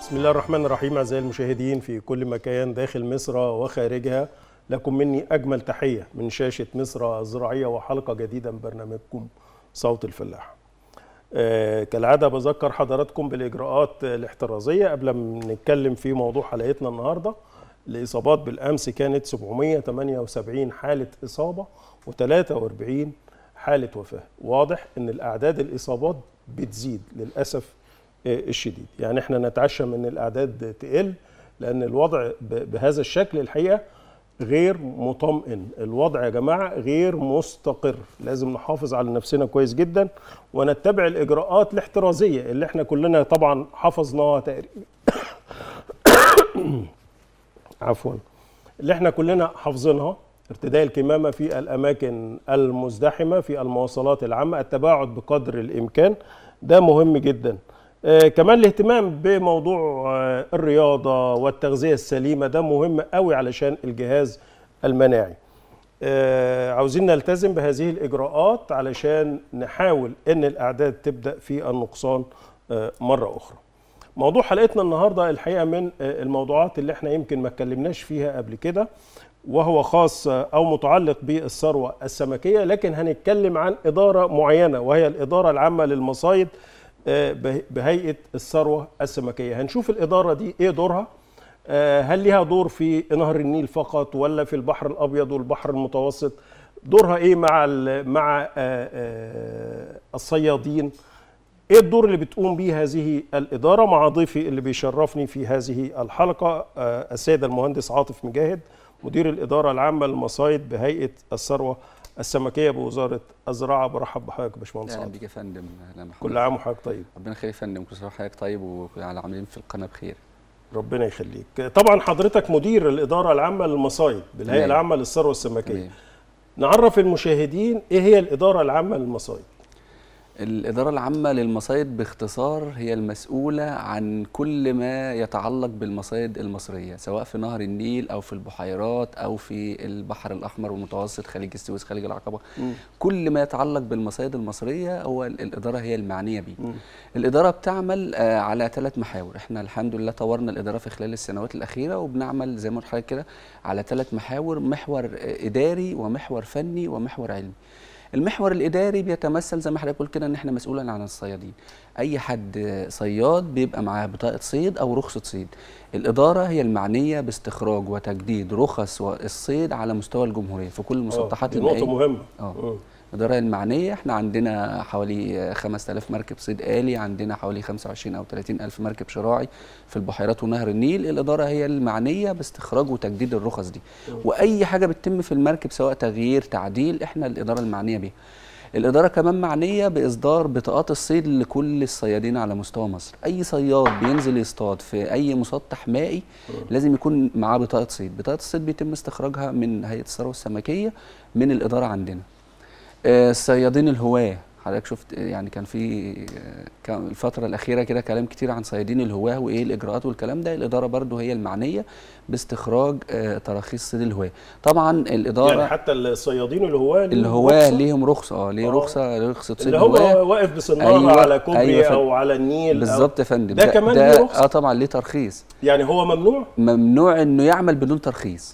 بسم الله الرحمن الرحيم أعزائي المشاهدين في كل مكان داخل مصر وخارجها لكم مني أجمل تحية من شاشة مصر الزراعية وحلقة جديدة من برنامجكم صوت الفلاح آه كالعادة بذكر حضراتكم بالإجراءات الاحترازية قبل ما نتكلم في موضوع حلقتنا النهاردة الإصابات بالأمس كانت 778 حالة إصابة و43 حالة وفاة واضح أن الأعداد الإصابات بتزيد للأسف الشديد يعني احنا نتعشى من الاعداد تقل لان الوضع بهذا الشكل الحقيقه غير مطمئن الوضع يا جماعه غير مستقر لازم نحافظ على نفسنا كويس جدا ونتبع الاجراءات الاحترازيه اللي احنا كلنا طبعا حفظناها تقريبا عفوا اللي احنا كلنا حافظينها ارتداء الكمامه في الاماكن المزدحمه في المواصلات العامه التباعد بقدر الامكان ده مهم جدا آه كمان الاهتمام بموضوع آه الرياضة والتغذية السليمة ده مهم قوي علشان الجهاز المناعي آه عاوزين نلتزم بهذه الإجراءات علشان نحاول أن الأعداد تبدأ في النقصان مرة أخرى موضوع حلقتنا النهاردة الحقيقة من الموضوعات اللي احنا يمكن ما اتكلمناش فيها قبل كده وهو خاص أو متعلق بالثروة السمكية لكن هنتكلم عن إدارة معينة وهي الإدارة العامة للمصايد بهيئه الثروه السمكيه هنشوف الاداره دي ايه دورها هل ليها دور في نهر النيل فقط ولا في البحر الابيض والبحر المتوسط دورها ايه مع مع الصيادين ايه الدور اللي بتقوم به هذه الاداره مع ضيفي اللي بيشرفني في هذه الحلقه السيد المهندس عاطف مجاهد مدير الاداره العامه للمصايد بهيئه الثروه السمكيه بوزاره الزراعه برحب بحضرتك يا باشمهندس اهلا بيك يا فندم اهلا كل عام وحضرتك طيب ربنا يخليك يا فندم كل سنه وحضرتك طيب وعلى عاملين في القناه بخير ربنا يخليك طبعا حضرتك مدير الاداره العامه للمصايد بالهيئه العامه للثروه السمكيه مم. نعرف المشاهدين ايه هي الاداره العامه للمصايد الإدارة العامة للمصايد باختصار هي المسؤولة عن كل ما يتعلق بالمصايد المصرية سواء في نهر النيل أو في البحيرات أو في البحر الأحمر والمتوسط خليج السويس خليج العقبة م. كل ما يتعلق بالمصايد المصرية هو الإدارة هي المعنية به م. الإدارة بتعمل على ثلاث محاور احنا الحمد لله طورنا الإدارة في خلال السنوات الأخيرة وبنعمل زي ما قلت حضرتك كده على ثلاث محاور محور إداري ومحور فني ومحور علمي المحور الاداري بيتمثل زي ما حضرتك قلت كده ان احنا مسؤولا عن الصيادين اي حد صياد بيبقى معاه بطاقه صيد او رخصه صيد الاداره هي المعنيه باستخراج وتجديد رخص الصيد على مستوى الجمهوريه في كل المسطحات المائيه نقطه مهمه اه الإدارة المعنية احنا عندنا حوالي 5000 مركب صيد آلي عندنا حوالي 25 أو 30 ألف مركب شراعي في البحيرات ونهر النيل الإدارة هي المعنية باستخراج وتجديد الرخص دي وأي حاجة بتتم في المركب سواء تغيير تعديل احنا الإدارة المعنية بيها الإدارة كمان معنية بإصدار بطاقات الصيد لكل الصيادين على مستوى مصر أي صياد بينزل يصطاد في أي مسطح مائي لازم يكون معاه بطاقة صيد بطاقة الصيد بيتم استخراجها من هيئة الثروة السمكية من الإدارة عندنا الصيادين الهواه حضرتك شفت يعني كان في كان الفترة الأخيرة كده كلام كتير عن صيادين الهواه وإيه الإجراءات والكلام ده الإدارة برضو هي المعنية باستخراج تراخيص صيد الهواه طبعا الإدارة يعني حتى الصيادين الهواه الهواه ليهم رخصة اه ليه رخصة رخصة صيد اللي هو واقف بصنارة أيوة على كوبري أيوة أو على النيل بالظبط يا فندم ده, ده كمان ده ليه رخصة اه طبعا ليه ترخيص يعني هو ممنوع ممنوع إنه يعمل بدون ترخيص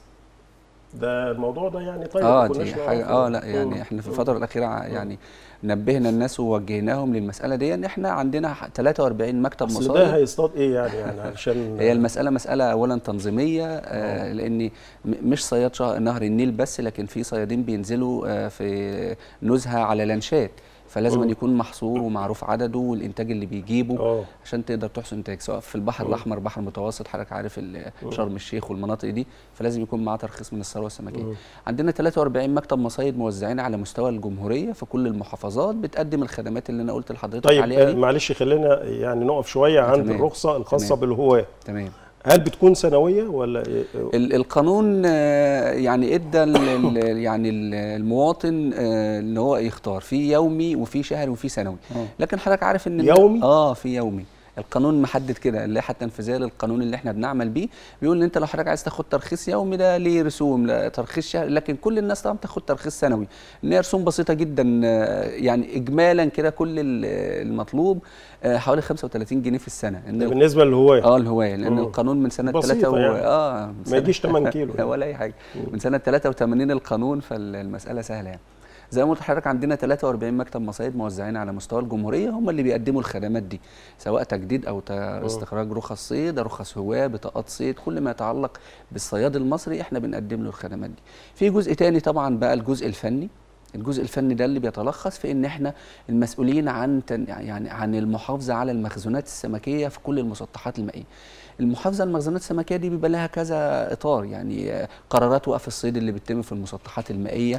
ده الموضوع ده يعني طيب اه دي حاجه اه لا يعني احنا في الفتره الاخيره يعني نبهنا الناس ووجهناهم للمساله دي ان احنا عندنا 43 مكتب مصايد ده هيصطاد ايه يعني يعني علشان هي المساله مساله اولا تنظيميه آه لان مش صياد نهر النيل بس لكن في صيادين بينزلوا آه في نزهه على لانشات فلازم أن يكون محصور ومعروف عدده والانتاج اللي بيجيبه أوه. عشان تقدر تحصل انتاج سواء في البحر أوه. الاحمر بحر المتوسط حضرتك عارف شرم الشيخ والمناطق دي فلازم يكون معاه ترخيص من الثروه السمكيه أوه. عندنا 43 مكتب مصايد موزعين على مستوى الجمهوريه في كل المحافظات بتقدم الخدمات اللي انا قلت لحضرتك طيب عليها طيب معلش خلينا يعني نقف شويه عند تمام. الرخصه الخاصه تمام. بالهواه تمام هل بتكون سنويه ولا القانون يعني ادى يعني المواطن ان هو يختار في يومي وفي شهري وفي سنوي لكن حضرتك عارف ان يومي اه في يومي القانون محدد كده اللائحه التنفيذيه للقانون اللي احنا بنعمل بيه بيقول ان انت لو حضرتك عايز تاخد ترخيص يومي ده ليه رسوم لا ترخيص شهري لكن كل الناس طبعا بتاخد ترخيص سنوي ان هي رسوم بسيطه جدا آه، يعني اجمالا كده كل ال- المطلوب آه، حوالي 35 جنيه في السنه ده ان بالنسبه للهوايه اه الهوايه لان مم. القانون من سنه بسيطة 3 و... يعني. اه من ما سنة- يجيش 8 كيلو لا ولا اي حاجه من سنه 83 القانون فالمساله سهله يعني زي ما قلت لحضرتك عندنا 43 مكتب مصايد موزعين على مستوى الجمهوريه هم اللي بيقدموا الخدمات دي سواء تجديد او ت- استخراج رخص صيد رخص هواه بطاقات صيد كل ما يتعلق بالصياد المصري احنا بنقدم له الخدمات دي في جزء تاني طبعا بقى الجزء الفني الجزء الفني ده اللي بيتلخص في ان احنا المسؤولين عن تن يعني عن المحافظه على المخزونات السمكيه في كل المسطحات المائيه المحافظه على المخزونات السمكيه دي بيبقى لها كذا اطار يعني آه، قرارات وقف الصيد اللي بتتم في المسطحات المائيه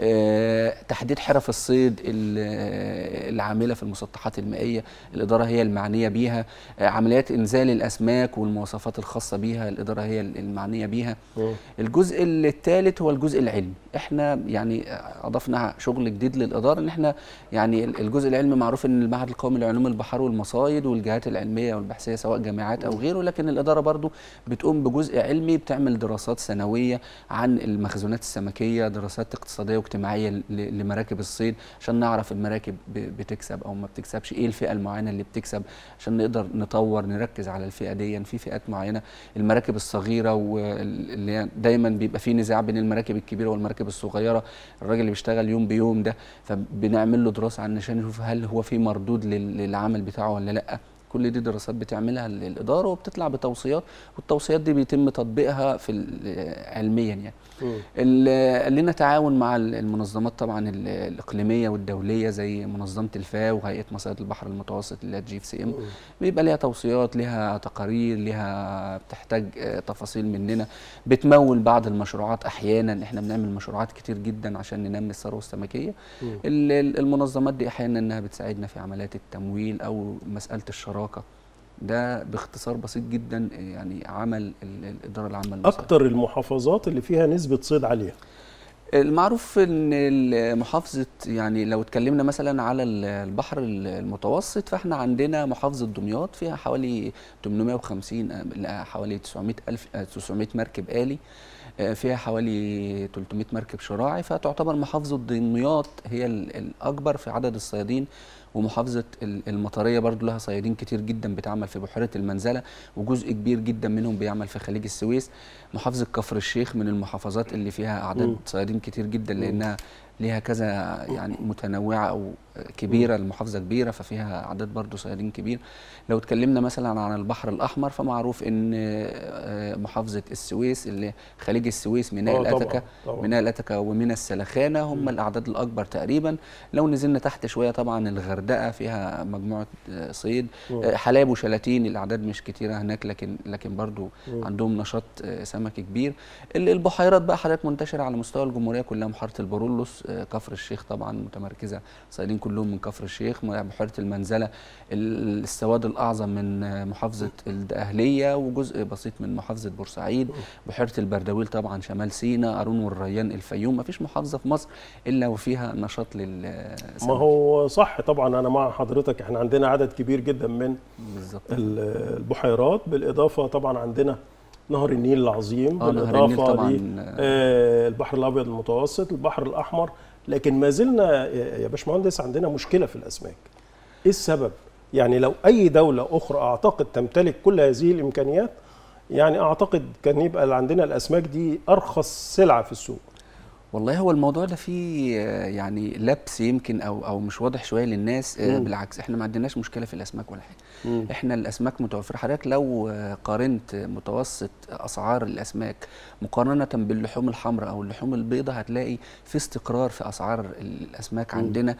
آه، تحديد حرف الصيد ال- آه، العامله في المسطحات المائيه الاداره هي المعنيه بيها آه، عمليات انزال الاسماك والمواصفات الخاصه بيها الاداره هي المعنيه بيها مم. الجزء الثالث هو الجزء العلمي احنا يعني اضفنا شغل جديد للاداره ان احنا يعني الجزء العلمي معروف ان المعهد القومي لعلوم البحار والمصايد والجهات العلميه والبحثيه سواء جامعات او غيره لكن الاداره برضو بتقوم بجزء علمي بتعمل دراسات سنويه عن المخزونات السمكيه دراسات اقتصاديه واجتماعيه ل- لمراكب الصيد عشان نعرف المراكب ب- بتكسب او ما بتكسبش ايه الفئه المعينه اللي بتكسب عشان نقدر نطور نركز على الفئه دي في فئات معينه المراكب الصغيره واللي هي دايما بيبقى في نزاع بين المراكب الكبيره والمراكب الصغيره الراجل اللي بيشتغل يوم بيوم ده فبنعمل له دراسه عن عشان نشوف هل هو في مردود لل- للعمل بتاعه ولا لا كل دي دراسات بتعملها ال- الاداره وبتطلع بتوصيات والتوصيات دي بيتم تطبيقها في ال- علميا يعني مم. ال- لنا تعاون مع ال- المنظمات طبعا ال- الاقليميه والدوليه زي منظمه الفاو وهيئه مصايد البحر المتوسط اللي هي جي في سي ام بيبقى ليها توصيات ليها تقارير ليها بتحتاج آه، تفاصيل مننا بتمول بعض المشروعات احيانا احنا بنعمل مشروعات كتير جدا عشان ننمي الثروه السمكيه مم. ال- ال- المنظمات دي احيانا انها بتساعدنا في عمليات التمويل او مساله الشراكه ده باختصار بسيط جدا آه، يعني عمل ال- الاداره العامه للمصايد. اكتر المحافظات اللي فيها نسبه صيد عاليه المعروف ان ال- محافظه يعني لو اتكلمنا مثلا على ال- البحر ال- المتوسط فاحنا عندنا محافظه دمياط فيها حوالي 850 آه، لا، حوالي 900 الف آه، 900 مركب آلي آه، فيها حوالي 300 مركب شراعي فتعتبر محافظه دمياط هي ال- الاكبر في عدد الصيادين ومحافظه ال- المطريه برضو لها صيادين كتير جدا بتعمل في بحيره المنزله وجزء كبير جدا منهم بيعمل في خليج السويس محافظه كفر الشيخ من المحافظات اللي فيها اعداد مم. صيادين كتير جدا لانها ليها كذا يعني متنوعه او كبيره المحافظه كبيره ففيها اعداد برضو صيادين كبير لو اتكلمنا مثلا عن البحر الاحمر فمعروف ان آه، محافظه السويس اللي خليج السويس ميناء آه، طبعاً، الاتكا طبعاً. ميناء الاتكا وميناء السلخانه هم الاعداد الاكبر تقريبا لو نزلنا تحت شويه طبعا الغردقه فيها مجموعه آه، صيد مم. آه، حلايب وشلاتين الاعداد مش كتيره هناك لكن لكن برضو مم. عندهم نشاط آه، سمكي كبير ال- البحيرات بقى حضرتك منتشره على مستوى الجمهوريه كلها بحيره البرولوس آه، كفر الشيخ طبعا متمركزه صيادين كلهم من كفر الشيخ م- بحيره المنزله ال- السواد الاعظم من آه، محافظه الدقهليه وجزء بسيط من محافظه بورسعيد بحيره البردويل طبعا شمال سيناء قارون والريان الفيوم ما فيش محافظه في مصر الا وفيها نشاط لل ما هو صح طبعا انا مع حضرتك احنا عندنا عدد كبير جدا من بالظبط ال- البحيرات بالاضافه طبعا عندنا نهر النيل العظيم اه نهر النيل بالاضافه طبعا آه، البحر الابيض المتوسط البحر الاحمر لكن ما زلنا يا يا باشمهندس عندنا مشكله في الاسماك ايه السبب يعني لو اي دوله اخرى اعتقد تمتلك كل هذه الامكانيات يعني اعتقد كان يبقى عندنا الاسماك دي ارخص سلعه في السوق والله هو الموضوع ده فيه آه، يعني لبس يمكن او او مش واضح شويه للناس آه، مم. بالعكس احنا ما عندناش مشكله في الاسماك ولا حاجه مم. احنا الاسماك متوفره حضرتك لو آه، قارنت متوسط اسعار الاسماك مقارنه باللحوم الحمراء او اللحوم البيضاء هتلاقي في استقرار في اسعار الاسماك مم. عندنا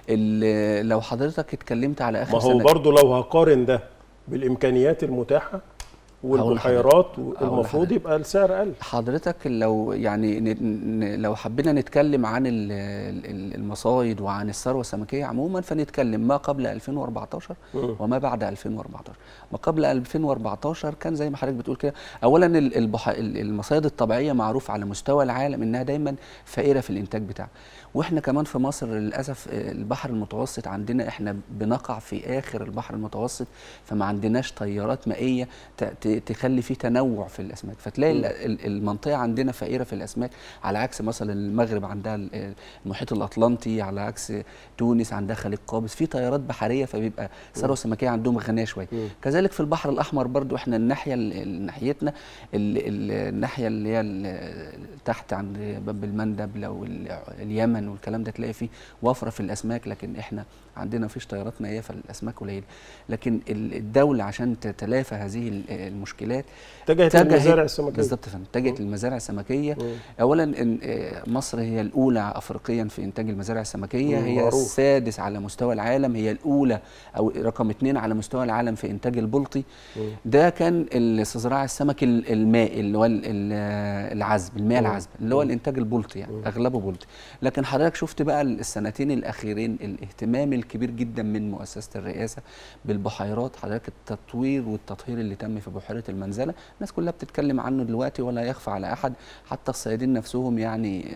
ال- لو حضرتك اتكلمت على اخر ما هو سنه برضو لو هقارن ده بالامكانيات المتاحه والبحيرات هقول المفروض لحضرتك. يبقى السعر اقل حضرتك لو يعني ن- ن- لو حبينا نتكلم عن ال- ال- المصايد وعن الثروه السمكيه عموما فنتكلم ما قبل 2014 مم. وما بعد 2014 ما قبل 2014 كان زي ما حضرتك بتقول كده اولا ال- البح... ال- المصايد الطبيعيه معروف على مستوى العالم انها دايما فقيره في الانتاج بتاعها واحنا كمان في مصر للاسف آه، البحر المتوسط عندنا احنا بنقع في اخر البحر المتوسط فما عندناش تيارات مائيه ت- ت- تخلي فيه تنوع في الاسماك فتلاقي ال- ال- المنطقه عندنا فقيره في الاسماك على عكس مثلا المغرب عندها ال- المحيط الاطلنطي على عكس تونس عندها خليج قابس في تيارات بحريه فبيبقى ثروه سمكيه عندهم غنيه شويه مم. كذلك في البحر الاحمر برضو احنا الناحيه ال- ال- ناحيتنا ال- ال- الناحيه اللي هي ال- تحت عند باب المندب لو ال- اليمن والكلام ده تلاقي فيه وفره في الاسماك لكن احنا عندنا مفيش تيارات مائيه فالاسماك قليله لكن ال- الدوله عشان تتلافى هذه ال- المشكلات اتجهت اتجهت- للمزارع السمكيه بالظبط يا فندم اتجهت للمزارع السمكيه مم. اولا إن آه، مصر هي الاولى افريقيا في انتاج المزارع السمكيه مم، هي معروف. السادس على مستوى العالم هي الاولى او رقم اثنين على مستوى العالم في انتاج البلطي مم. ده كان الاستزراع السمكي ال- المائي اللي هو ال- ال- العذب المياه مم. العذبه اللي هو مم. الانتاج البلطي يعني مم. اغلبه بلطي لكن حضرتك شفت بقى السنتين الاخيرين الاهتمام الكبير جدا من مؤسسه الرئاسه بالبحيرات حضرتك التطوير والتطهير اللي تم في بحيره المنزله الناس كلها بتتكلم عنه دلوقتي ولا يخفى على احد حتى الصيادين نفسهم يعني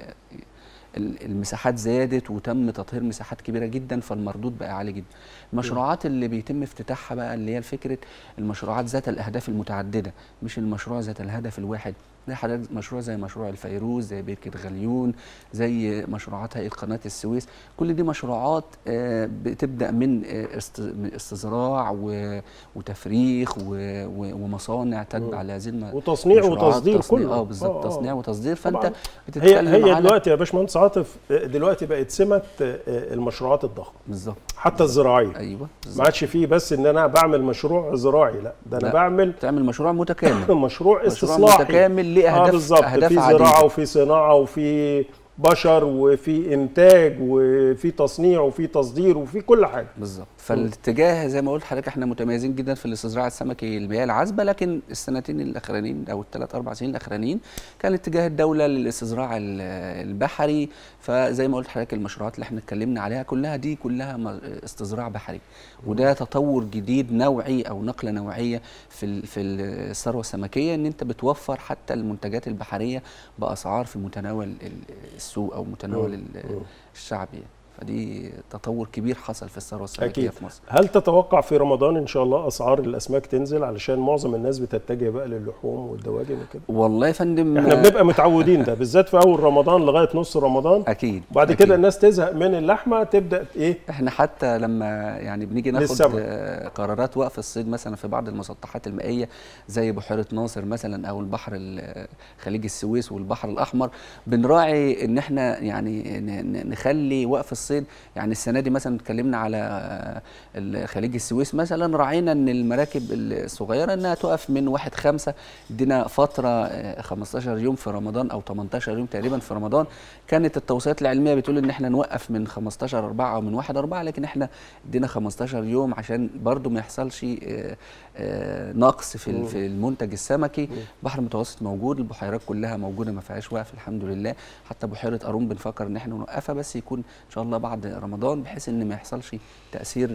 ال- المساحات زادت وتم تطهير مساحات كبيره جدا فالمردود بقى عالي جدا المشروعات اللي بيتم افتتاحها بقى اللي هي فكره المشروعات ذات الاهداف المتعدده مش المشروع ذات الهدف الواحد زي حضرتك مشروع زي مشروع الفيروز زي بركه غليون زي مشروعات هيئه قناه السويس كل دي مشروعات آه، بتبدا من آه، است- من استزراع و- وتفريخ و- و- ومصانع تتبع مم. لهذه الم- وتصنيع المشروعات. وتصدير تصنيع- كله اه بالظبط آه، آه. تصنيع وتصدير طبعاً. فانت هي بتتكلم هي على دلوقتي يا باشمهندس عاطف دلوقتي بقت سمه آه، المشروعات الضخمه بالظبط حتى الزراعيه ايوه ما بالظبط عادش فيه بس ان انا بعمل مشروع زراعي لا ده انا لا. بعمل تعمل مشروع متكامل مشروع مشروع استصلاحي متكامل ليه اه اهداف بالظبط اهداف في عديدة. زراعه وفي صناعه وفي بشر وفي انتاج وفي تصنيع وفي تصدير وفي كل حاجه بالظبط فالاتجاه زي ما قلت لحضرتك احنا متميزين جدا في الاستزراع السمكي المياه العذبه لكن السنتين الاخرانيين او الثلاث اربع سنين الاخرانيين كان اتجاه الدوله للاستزراع ال- البحري فزي ما قلت لحضرتك المشروعات اللي احنا اتكلمنا عليها كلها دي كلها م- استزراع بحري وده تطور جديد نوعي او نقله نوعيه في ال- في الثروه السمكيه ان انت بتوفر حتى المنتجات البحريه باسعار في متناول ال- السوق او متناول ال- مم. الشعب يعني فدي تطور كبير حصل في الثروه السمكيه أكيد. في مصر هل تتوقع في رمضان ان شاء الله اسعار الاسماك تنزل علشان معظم الناس بتتجه بقى للحوم والدواجن وكده والله يا فندم احنا بنبقى متعودين ده بالذات في اول رمضان لغايه نص رمضان اكيد وبعد أكيد. كده الناس تزهق من اللحمه تبدا ايه احنا حتى لما يعني بنيجي ناخد للسمك. آه، قرارات وقف الصيد مثلا في بعض المسطحات المائيه زي بحيره ناصر مثلا او البحر ال- خليج السويس والبحر الاحمر بنراعي ان احنا يعني ن- ن- نخلي وقف الصيد يعني السنه دي مثلا اتكلمنا على آه، ال- خليج السويس مثلا راعينا ان المراكب الصغيره انها تقف من واحد خمسة ادينا فتره آه، 15 يوم في رمضان او 18 يوم تقريبا في رمضان كانت التوصيات العلميه بتقول ان احنا نوقف من 15 4 او من 1 4 لكن احنا ادينا 15 يوم عشان برضو ما يحصلش آه، آه، نقص في ال- في المنتج السمكي البحر المتوسط موجود البحيرات كلها موجوده ما فيهاش وقف الحمد لله حتى بحيره قارون بنفكر ان احنا نوقفها بس يكون ان شاء الله بعد رمضان بحيث ان ما يحصلش تاثير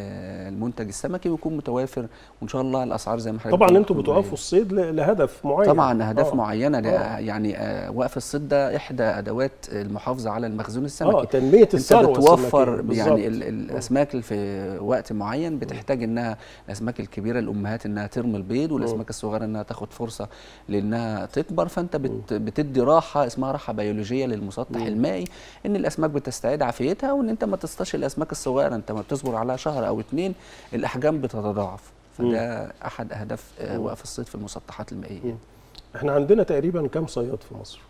للمنتج السمكي ويكون متوافر وان شاء الله الاسعار زي ما حضرتك طبعا بتقول انتوا تكون بتوقفوا الصيد ل- لهدف معين طبعا اهداف آه. معينه ده آه. يعني آه، وقف الصيد ده احدى ادوات المحافظه على المخزون السمكي اه تنميه انت الثروه بتوفر السمكية. يعني بالظبط. ال- الاسماك اللي في وقت معين بتحتاج انها الاسماك الكبيره الامهات انها ترمي البيض والاسماك الصغيره انها تاخد فرصه لانها تكبر فانت بت بتدي راحه اسمها راحه بيولوجيه للمسطح المائي ان الاسماك بتستعيد عافيتها وان انت ما تصطادش الاسماك الصغيره انت ما بتصبر عليها شهر او اتنين الاحجام بتتضاعف فده احد اهداف آه، وقف الصيد في المسطحات المائيه احنا عندنا تقريبا كم صياد في مصر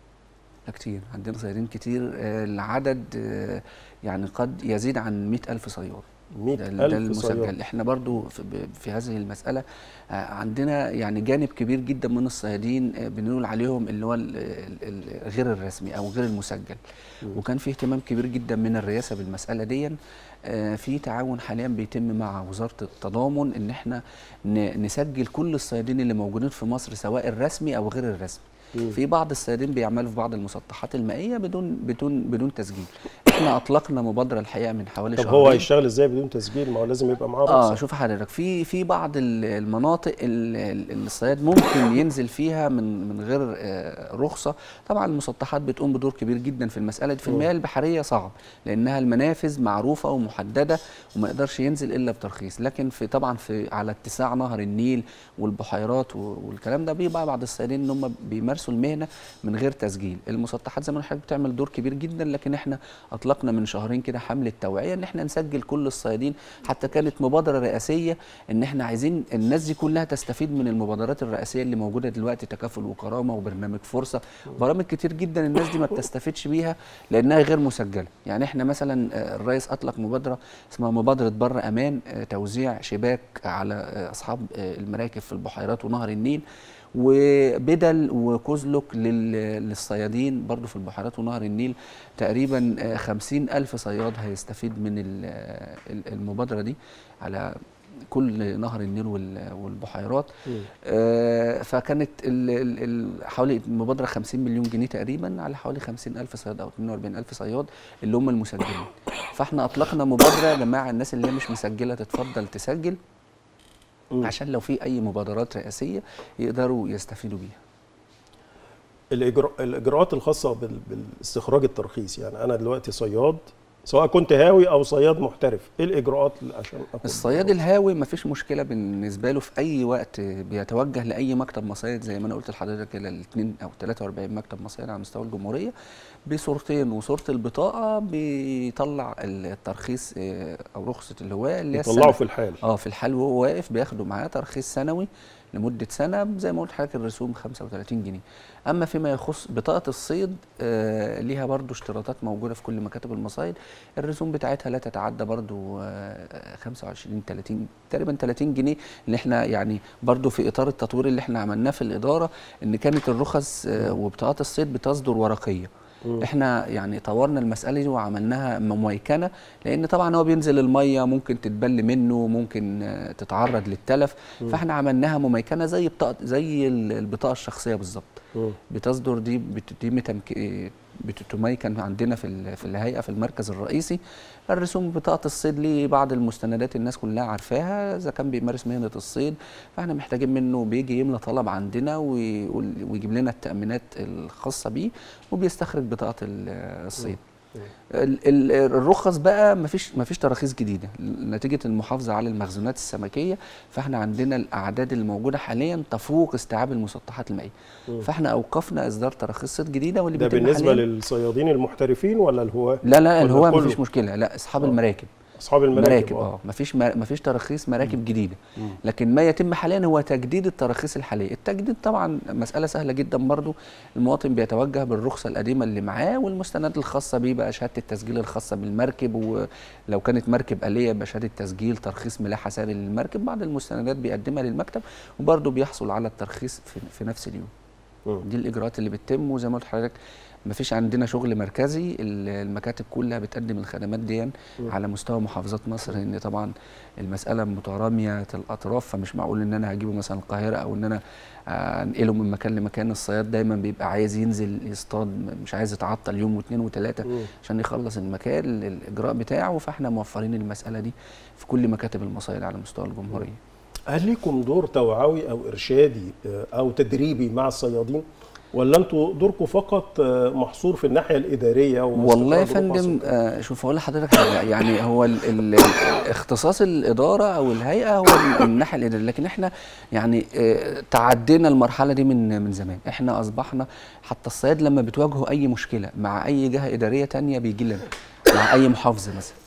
لا كتير عندنا صيادين كتير آه، العدد آه، يعني قد يزيد عن مئة ألف صياد 100 ده, ده ألف المسجل صياد احنا برضو في, ب- في هذه المسألة آه، عندنا يعني جانب كبير جدا من الصيادين آه، بنقول عليهم اللي هو ال- ال- ال- غير الرسمي او غير المسجل وكان في اهتمام كبير جدا من الرئاسة بالمسألة دي آه، في تعاون حاليا بيتم مع وزارة التضامن ان احنا ن- نسجل كل الصيادين اللي موجودين في مصر سواء الرسمي او غير الرسمي مم. في بعض الصيادين بيعملوا في بعض المسطحات المائية بدون بدون بدون تسجيل احنا اطلقنا مبادرة الحقيقة من حوالي طب شهرين هو هيشتغل ازاي بدون تسجيل ما هو لازم يبقى معاه اه رخصه شوف حضرتك في في بعض ال- المناطق ال- ال- اللي الصياد ممكن ينزل فيها من من غير آه، رخصه طبعا المسطحات بتقوم بدور كبير جدا في المساله دي في المياه البحريه صعب لانها المنافذ معروفه ومحدده وما يقدرش ينزل الا بترخيص لكن في طبعا في على اتساع نهر النيل والبحيرات و- والكلام ده بيبقى بعض الصيادين ان هم بيمارسوا المهنه من غير تسجيل المسطحات زي ما حضرتك بتعمل دور كبير جدا لكن احنا اطلقنا من شهرين كده حمله توعيه ان احنا نسجل كل الصيادين حتى كانت مبادره رئاسيه ان احنا عايزين الناس دي كلها تستفيد من المبادرات الرئاسيه اللي موجوده دلوقتي تكافل وكرامه وبرنامج فرصه برامج كتير جدا الناس دي ما بتستفيدش بيها لانها غير مسجله يعني احنا مثلا آه، الرئيس اطلق مبادره اسمها مبادره بر امان آه، توزيع شباك على آه، اصحاب آه، المراكب في البحيرات ونهر النيل وبدل وكزلك لل- للصيادين برضو في البحيرات ونهر النيل تقريبا آه، خمسين ألف صياد هيستفيد من ال- ال- المبادرة دي على كل نهر النيل وال- والبحيرات مم. آه، فكانت ال- ال- ال- حوالي المبادرة 50 مليون جنيه تقريبا على حوالي 50 ألف صياد أو 42 ألف صياد اللي هم المسجلين فاحنا أطلقنا مبادرة يا جماعة الناس اللي هي مش مسجلة تتفضل تسجل مم. عشان لو في أي مبادرات رئاسية يقدروا يستفيدوا بيها الإجراء الاجراءات الخاصه بال- بالاستخراج الترخيص يعني انا دلوقتي صياد سواء كنت هاوي او صياد محترف ايه الاجراءات اللي عشان اكون الصياد الهاوي مفيش مشكله بالنسبه له في اي وقت بيتوجه لاي مكتب مصايد زي ما انا قلت لحضرتك الى الاثنين او 43 مكتب مصايد على مستوى الجمهوريه بصورتين وصوره البطاقه بيطلع الترخيص آه، او رخصه الهواء اللي هي يطلعوا السنة. في الحال اه في الحال وهو واقف بياخدوا معاه ترخيص سنوي لمده سنه زي ما قلت لحضرتك الرسوم 35 جنيه اما فيما يخص بطاقه الصيد آه ليها برضو اشتراطات موجوده في كل مكاتب المصايد الرسوم بتاعتها لا تتعدى برضو آه 25 30 تقريبا 30 جنيه اللي احنا يعني برضو في اطار التطوير اللي احنا عملناه في الاداره ان كانت الرخص آه وبطاقات الصيد بتصدر ورقيه مم. احنا يعني طورنا المساله دي وعملناها مميكنه لان طبعا هو بينزل الميه ممكن تتبل منه ممكن آه، تتعرض للتلف فاحنا عملناها مميكنه زي بطاقه زي ال- البطاقه الشخصيه بالظبط مم. بتصدر دي بت- دي متمك- بتتميكن عندنا في ال- في الهيئه في المركز الرئيسي الرسوم بطاقه الصيد ليه بعض المستندات الناس كلها عارفاها اذا كان بيمارس مهنه الصيد فاحنا محتاجين منه بيجي يملى طلب عندنا ويقول- ويجيب لنا التامينات الخاصه بيه وبيستخرج بطاقه ال- الصيد ال- ال- الرخص بقى مفيش مفيش تراخيص جديده نتيجه المحافظه على المخزونات السمكيه فاحنا عندنا الاعداد اللي موجوده حاليا تفوق استيعاب المسطحات المائيه مم. فاحنا اوقفنا اصدار تراخيص صيد جديده واللي ده بيتم بالنسبه حاليا للصيادين المحترفين ولا الهواة لا لا ولا الهواء كله؟ مفيش مشكله لا اصحاب آه. المراكب اصحاب المراكب مراكب اه مفيش مر... مفيش تراخيص مراكب جديده مم. لكن ما يتم حاليا هو تجديد التراخيص الحاليه التجديد طبعا مساله سهله جدا برضو المواطن بيتوجه بالرخصه القديمه اللي معاه والمستندات الخاصه بيه بقى شهاده التسجيل الخاصه بالمركب ولو كانت مركب آلية يبقى شهاده تسجيل ترخيص ملاحه ساري للمركب بعض المستندات بيقدمها للمكتب وبرضه بيحصل على الترخيص في, في نفس اليوم مم. دي الاجراءات اللي بتتم وزي ما قلت لحضرتك مفيش عندنا شغل مركزي ال- المكاتب كلها بتقدم الخدمات دي على مستوى محافظات مصر لان طبعا المساله متراميه الاطراف فمش معقول ان انا هجيبه مثلا القاهره او ان انا آه، انقله من مكان لمكان الصياد دايما بيبقى عايز ينزل يصطاد مش عايز يتعطل يوم واثنين وثلاثه مم. عشان يخلص المكان الاجراء بتاعه فاحنا موفرين المساله دي في كل مكاتب المصايد على مستوى الجمهوريه هل ليكم دور توعوي او ارشادي آه، او تدريبي مع الصيادين ولا انتوا دوركم فقط آه، محصور في الناحيه الاداريه والله يا واستخراج الرخص فندم وكده؟ آه شوف اقول لحضرتك حاجه يعني هو ال ال اختصاص الاداره او الهيئه هو ال- الناحيه الاداريه لكن احنا يعني آه تعدينا المرحله دي من من زمان احنا اصبحنا حتى الصياد لما بتواجهه اي مشكله مع اي جهه اداريه تانية بيجي لنا مع اي محافظه مثلا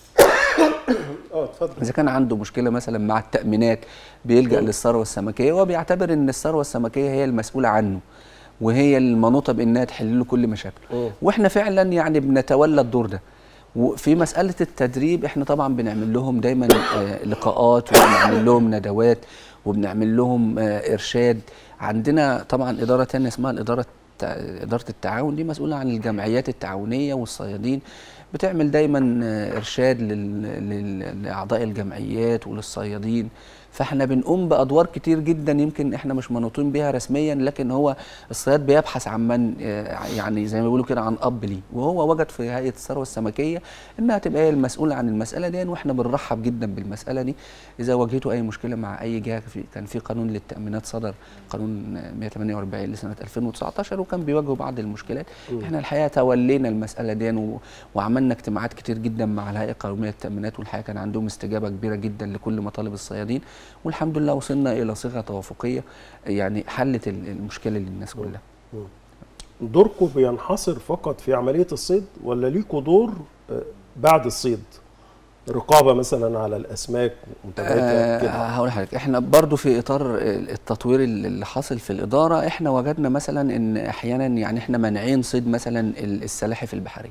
اه اتفضل اذا كان عنده مشكله مثلا مع التامينات بيلجا للثروه السمكيه وبيعتبر ان الثروه السمكيه هي المسؤوله عنه وهي المنوطه بانها تحل له كل مشاكله مم. واحنا فعلا يعني بنتولى الدور ده وفي مساله التدريب احنا طبعا بنعمل لهم دايما آه، لقاءات وبنعمل لهم ندوات وبنعمل لهم آه، ارشاد عندنا طبعا اداره تانية اسمها الاداره التع- اداره التعاون دي مسؤوله عن الجمعيات التعاونيه والصيادين بتعمل دايما آه، ارشاد لل- لل- لاعضاء الجمعيات وللصيادين فاحنا بنقوم بادوار كتير جدا يمكن احنا مش منوطين بيها رسميا لكن هو الصياد بيبحث عن من آه، يعني زي ما بيقولوا كده عن اب ليه وهو وجد في هيئه الثروه السمكيه انها تبقى هي المسؤوله عن المساله دي واحنا بنرحب جدا بالمساله دي اذا واجهتوا اي مشكله مع اي جهه في كان في قانون للتامينات صدر قانون 148 لسنه 2019 وكان بيواجهوا بعض المشكلات احنا الحقيقه تولينا المساله دي و- وعملنا اجتماعات كتير جدا مع الهيئه القوميه للتامينات والحقيقه كان عندهم استجابه كبيره جدا لكل مطالب الصيادين والحمد لله وصلنا الى صيغه توافقيه يعني حلت ال- المشكله للناس كلها دوركم بينحصر فقط في عمليه الصيد ولا ليكوا دور آه، بعد الصيد رقابه مثلا على الاسماك ومتابعتها كده آه هقول لحضرتك احنا برضو في اطار التطوير اللي حاصل في الاداره احنا وجدنا مثلا ان احيانا يعني احنا مانعين صيد مثلا ال- السلاحف البحريه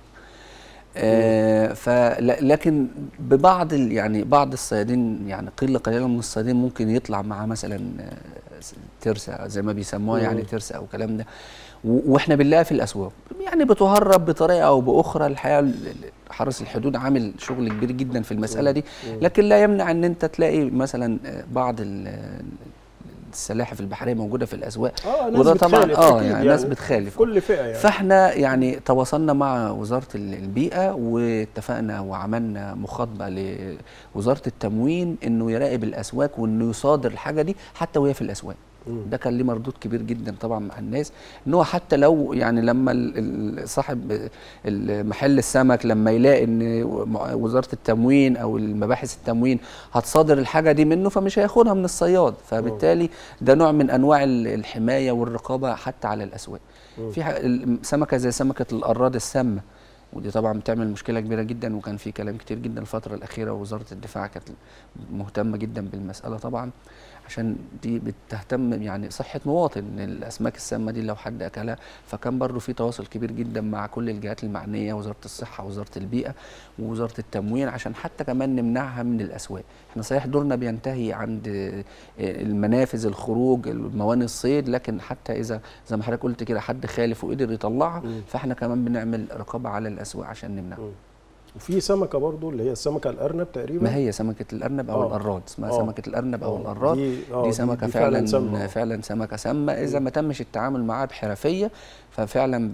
آه فل- لكن ببعض ال- يعني بعض الصيادين يعني قله قليله من الصيادين ممكن يطلع معاه مثلا آه، س- ترسه زي ما بيسموها يعني مم. ترسه او كلام ده و- واحنا بنلاقيها في الاسواق يعني بتهرب بطريقه او باخرى الحقيقه ال- ال- حرس الحدود عامل شغل كبير جدا في المساله دي لكن لا يمنع ان انت تلاقي مثلا آه، بعض ال- السلاحف البحريه موجوده في الاسواق اه ناس وده طبعا بتخالف اه أكيد يعني ناس بتخالف كل فئه يعني فاحنا يعني تواصلنا مع وزاره ال- البيئه واتفقنا وعملنا مخاطبه لوزاره التموين انه يراقب الاسواق وانه يصادر الحاجه دي حتى وهي في الاسواق مم. ده كان ليه مردود كبير جدا طبعا مع الناس ان هو حتى لو يعني لما ال- ال- صاحب محل السمك لما يلاقي ان وزاره التموين او المباحث التموين هتصادر الحاجه دي منه فمش هياخدها من الصياد فبالتالي ده نوع من انواع ال- الحمايه والرقابه حتى على الاسواق مم. في ح- ال- سمكه زي سمكه القراد السامه ودي طبعا بتعمل مشكله كبيره جدا وكان في كلام كتير جدا الفتره الاخيره ووزاره الدفاع كانت مهتمه جدا بالمساله طبعا عشان دي بتهتم يعني صحه مواطن الاسماك السامه دي لو حد اكلها فكان برضه في تواصل كبير جدا مع كل الجهات المعنيه وزاره الصحه وزاره البيئه ووزاره التموين عشان حتى كمان نمنعها من الاسواق احنا صحيح دورنا بينتهي عند آه، المنافذ الخروج موانئ الصيد لكن حتى اذا زي ما حضرتك قلت كده حد خالف وقدر يطلعها مم. فاحنا كمان بنعمل رقابه على الاسواق عشان نمنعها مم. وفي سمكه برضو اللي هي السمكه الارنب تقريبا ما هي سمكه الارنب او آه. القراد اسمها آه. سمكه الارنب او آه، القراد دي, آه، دي سمكه دي فعلا سامة. فعلا, سمكه سامه اذا ما تمش التعامل معاها بحرفيه ففعلا ب...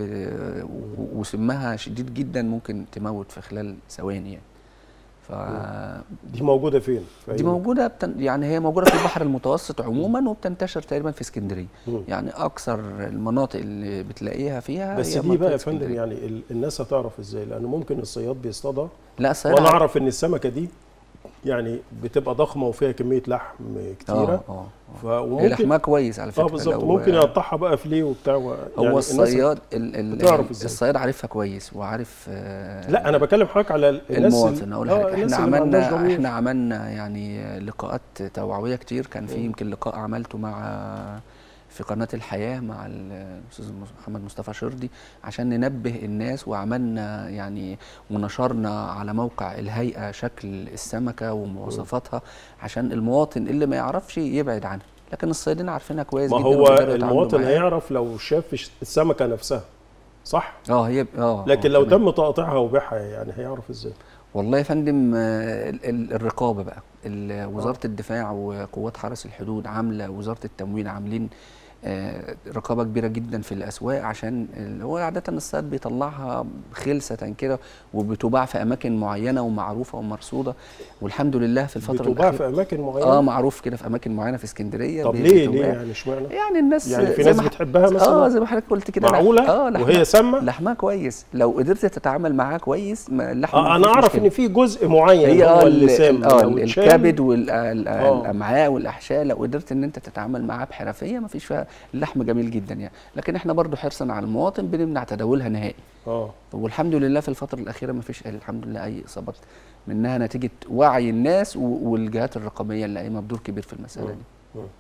و- وسمها شديد جدا ممكن تموت في خلال ثواني يعني ف دي موجوده فين؟ في دي أي- موجوده بتن... يعني هي موجوده في البحر المتوسط عموما وبتنتشر تقريبا في اسكندريه مم. يعني اكثر المناطق اللي بتلاقيها فيها بس هي دي منطقة بقى يا فندم اسكندرية. يعني ال- الناس هتعرف ازاي؟ لان ممكن الصياد بيصطادها لا الصيادة وانا اعرف ان السمكه دي يعني بتبقى ضخمه وفيها كميه لحم كتيره اه اه ف- هي وممكن لحمها كويس على فكره اه بالظبط لو- ممكن يقطعها بقى فيليه وبتاع و- يعني هو الناس- الصياد ال ال بتعرف إزاي؟ الصياد عارفها كويس وعارف آه لا انا بكلم حضرتك على ال- الناس المواطن اقول آه، لك احنا الناس اللي ما عندهاش عملنا ضمير. احنا عملنا يعني لقاءات توعويه كتير كان في مم. يمكن لقاء عملته مع في قناه الحياه مع الاستاذ محمد مصطفى شردي عشان ننبه الناس وعملنا يعني ونشرنا على موقع الهيئه شكل السمكه ومواصفاتها عشان المواطن اللي ما يعرفش يبعد عنها لكن الصيادين عارفينها كويس ما جدا هو وبيقدروا يتعاملوا المواطن معاها. هيعرف لو شاف السمكه نفسها صح اه هي اه لكن آه، لو تمام. تم تقطيعها وبيعها يعني هيعرف ازاي والله يا فندم آه، ال- ال- الرقابه بقى ال- وزاره الدفاع وقوات حرس الحدود عامله وزاره التموين عاملين آه، رقابه كبيره جدا في الاسواق عشان ال- هو عاده الصياد بيطلعها خلسه كده وبتباع في اماكن معينه ومعروفه ومرصوده والحمد لله في الفتره بتباع الاخيره في اماكن معينه اه معروف كده في اماكن معينه في اسكندريه طب بي- ليه بتباع. ليه يعني اشمعنى يعني الناس يعني في زي ناس ما ح- بتحبها مثلا اه زي ما حضرتك قلت كده لح- معقوله اه لحمها- وهي سامه لحمها كويس لو قدرت تتعامل معاها كويس ما اللحم آه انا مفيش اعرف مشكلة. ان في جزء معين هي هو اه اللي ال- سام اه لو ال- اتشال- الكبد آه. والامعاء والاحشاء لو قدرت ان انت تتعامل معاها بحرفيه ما فيش فيها اللحم جميل جدا يعني لكن احنا برضو حرصا على المواطن بنمنع تداولها نهائي اه والحمد لله في الفتره الاخيره ما فيش الحمد لله اي اصابات منها نتيجه وعي الناس و- والجهات الرقابيه اللي قايمه بدور كبير في المساله دي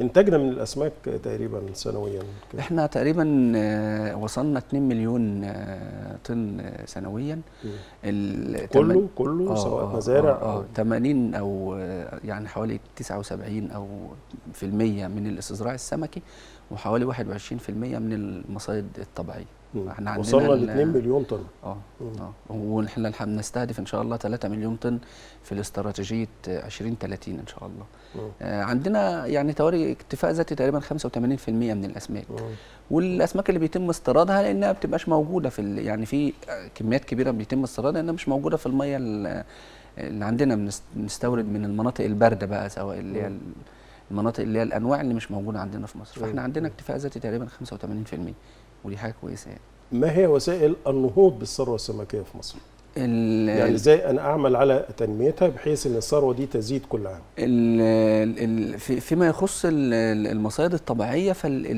انتاجنا من الاسماك تقريبا سنويا كده. احنا تقريبا آه، وصلنا 2 مليون آه، طن آه، سنويا مم. ال- كله تمن- كله آه، سواء آه، مزارع آه، أو آه 80 او آه، يعني حوالي 79 او في المية من الاستزراع السمكي وحوالي 21% من المصايد الطبيعيه مم. احنا عندنا وصلنا ال- ل 2 مليون طن اه مم. اه ونحن الحق بنستهدف ان شاء الله 3 مليون طن في الاستراتيجيه 2030 ان شاء الله مم. آه، عندنا يعني تواري اكتفاء ذاتي تقريبا 85% من الاسماك مم. والاسماك اللي بيتم استيرادها لانها ما بتبقاش موجوده في ال- يعني في كميات كبيره بيتم استيرادها لانها مش موجوده في الميه ال- اللي عندنا بنست- بنستورد من المناطق البارده بقى سواء اللي هي مم. المناطق اللي هي الانواع اللي مش موجوده عندنا في مصر مم. فاحنا عندنا اكتفاء ذاتي تقريبا 85% ودي حاجه كويسه يعني ما هي وسائل النهوض بالثروه السمكيه في مصر؟ ال- يعني ازاي انا اعمل على تنميتها بحيث ان الثروه دي تزيد كل عام؟ ال ال في فيما يخص ال- ال- المصايد الطبيعيه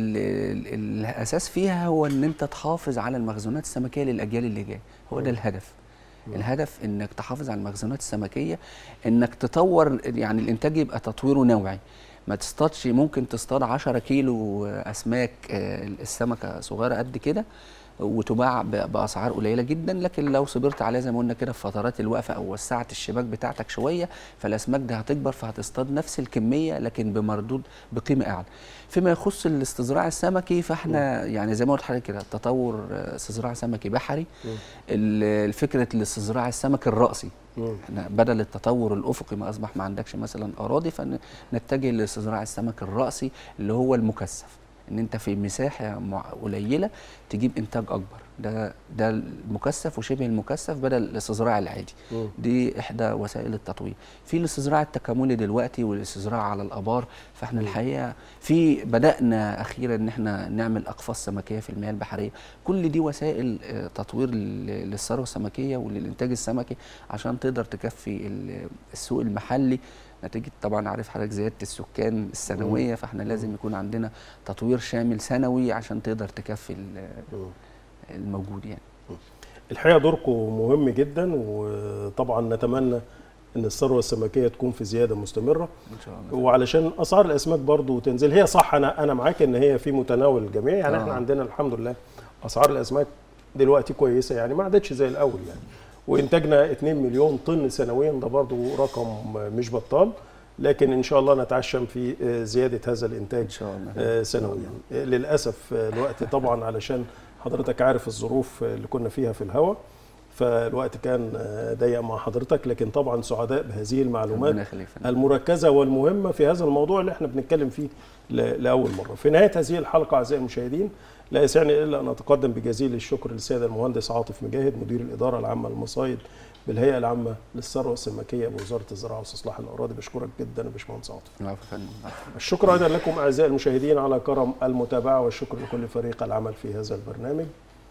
فالاساس فيها هو ان انت تحافظ على المخزونات السمكيه للاجيال اللي جايه هو ده مم. الهدف مم. الهدف انك تحافظ على المخزونات السمكيه انك تطور يعني الانتاج يبقى تطويره نوعي ما تصطادش ممكن تصطاد 10 كيلو اسماك آه، السمكه صغيره قد كده وتباع ب- باسعار قليله جدا لكن لو صبرت عليها زي ما قلنا كده في فترات الوقفه او وسعت الشباك بتاعتك شويه فالاسماك دي هتكبر فهتصطاد نفس الكميه لكن بمردود بقيمه اعلى. فيما يخص الاستزراع السمكي فاحنا يعني زي ما قلت لحضرتك كده تطور آه، استزراع سمكي بحري مم. ال- الفكره الاستزراع السمك الراسي مم. احنا بدل التطور الافقي ما اصبح ما عندكش مثلا اراضي فنتجه لاستزراع السمك الراسي اللي هو المكثف ان انت في مساحه مع- قليله تجيب انتاج اكبر ده ده المكثف وشبه المكثف بدل الاستزراع العادي مم. دي احدى وسائل التطوير في الاستزراع التكاملي دلوقتي والاستزراع على الابار فاحنا مم. الحقيقه في بدانا اخيرا ان احنا نعمل اقفاص سمكيه في المياه البحريه كل دي وسائل آه، تطوير لل- للثروه السمكيه وللانتاج السمكي عشان تقدر تكفي ال- السوق المحلي نتيجه طبعا عارف حضرتك زياده السكان السنويه فاحنا لازم يكون عندنا تطوير شامل سنوي عشان تقدر تكفي ال- مم. الموجود يعني الحقيقه دوركم مهم جدا وطبعا نتمنى ان الثروه السمكيه تكون في زياده مستمره ان شاء الله وعلشان اسعار الاسماك برضو تنزل هي صح انا انا معاك ان هي في متناول الجميع يعني آه. احنا عندنا الحمد لله اسعار الاسماك دلوقتي كويسه يعني ما عادتش زي الاول يعني وانتاجنا 2 مليون طن سنويا ده برضو رقم مش بطال لكن ان شاء الله نتعشم في آه، زياده هذا الانتاج ان شاء الله آه، سنويا آه، للاسف آه، الوقت طبعا علشان حضرتك عارف الظروف آه، اللي كنا فيها في الهواء فالوقت كان آه، ضيق مع حضرتك لكن طبعا سعداء بهذه المعلومات ربنا يخليك يا فندم. المركزه والمهمه في هذا الموضوع اللي احنا بنتكلم فيه ل- لاول مره. في نهايه هذه الحلقه اعزائي المشاهدين لا يسعني الا ان اتقدم بجزيل الشكر للسيد المهندس عاطف مجاهد مدير الاداره العامه للمصايد بالهيئه العامه للثروه السمكيه بوزاره الزراعه واستصلاح الاراضي بشكرك جدا يا باشمهندس عاطف. العفو يا فندم العفو. الشكر ايضا لكم اعزائي المشاهدين على كرم المتابعه والشكر لكل فريق العمل في هذا البرنامج.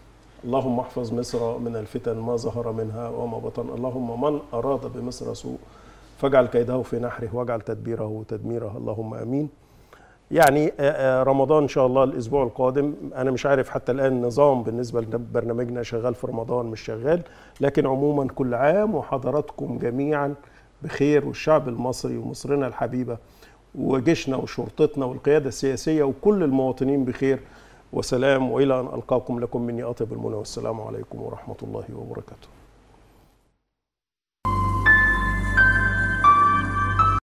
اللهم احفظ مصر من الفتن ما ظهر منها وما بطن، اللهم من اراد بمصر سوء فاجعل كيده في نحره واجعل تدبيره تدميره اللهم امين. يعني آه، آه، رمضان ان شاء الله الاسبوع القادم انا مش عارف حتى الان نظام بالنسبه لبرنامجنا شغال في رمضان مش شغال لكن عموما كل عام وحضراتكم جميعا بخير والشعب المصري ومصرنا الحبيبه وجيشنا وشرطتنا والقياده السياسيه وكل المواطنين بخير وسلام والى ان القاكم لكم مني اطيب المنى والسلام عليكم ورحمه الله وبركاته